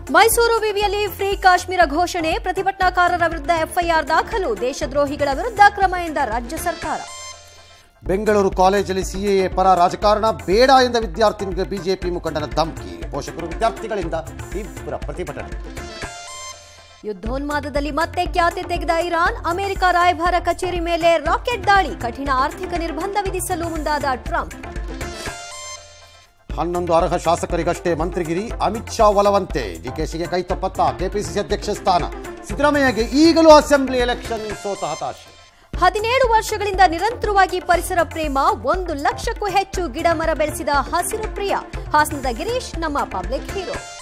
Mysuru ವಿವಿಯಲ್ಲಿ free Kashmir ಘೋಷಣೆ ಪ್ರತಿಭಟನಾಕಾರರ ವಿರುದ್ಧ FIR ದಾಖಲು ದೇಶದ್ರೋಹಿಗಳ ವಿರುದ್ಧ ಕ್ರಮ ಎಂದ ರಾಜ್ಯ ಸರ್ಕಾರ ಬೆಂಗಳೂರು ಕಾಲೇಜಲ್ಲಿ ಸಿಎಎ ಪರ ರಾಜಕಾರಣ ಬೇಡ ಎಂದ ವಿದ್ಯಾರ್ಥಿನಿಗೆ ಬಿಜೆಪಿ ಮುಖಂಡನ ಧಮಕಿ ಪೋಷಕರು ವಿದ್ಯಾರ್ಥಿಗಳಿಂದ ತೀವ್ರ ಪ್ರತಿಭಟನೆ ಯುದ್ಧೋನ್ಮಾದದಲ್ಲಿ ಮತ್ತೆ ಖ್ಯಾತಿ ತೆಗೆದ ಇರಾನ್ ಅಮೆರಿಕ ರಾಯಭಾರ ಕಚೇರಿ ಮೇಲೆ ರಾಕೆಟ್ ದಾಳಿ ಕಠಿಣ ಆರ್ಥಿಕ ನಿರ್ಬಂಧ ವಿಧಿಸಲು ಮುಂದಾದ ಟ್ರಂಪ್ ಹನ್ನೊಂದು ಅರ್ಹ ಶಾಸಕರಿಗಷ್ಟೇ ಮಂತ್ರಿಗಿರಿ ಅಮಿತ್ ಶಾ ಒಲವಂತೆ ಡಿಕೆಶಿಗೆ ಕೈತಪ್ಪತ್ತ ಕೆಪಿಸಿಸಿ ಅಧ್ಯಕ್ಷ ಸ್ಥಾನ ಸಿದ್ದರಾಮಯ್ಯಗೆ ಈಗಲೂ ಅಸೆಂಬ್ಲಿ ಎಲೆಕ್ಷನ್ ಸೋತ ಹತಾಶೆ ಹದಿನೇಳು ವರ್ಷಗಳಿಂದ ನಿರಂತರವಾಗಿ ಪರಿಸರ ಪ್ರೇಮ ಒಂದು ಲಕ್ಷಕ್ಕೂ ಹೆಚ್ಚು ಗಿಡ ಮರ ಬೆಳೆಸಿದ ಹಸಿರು ಪ್ರಿಯ ಹಾಸನದ ಗಿರೀಶ್ ನಮ್ಮ ಪಬ್ಲಿಕ್ ಹೀರೋ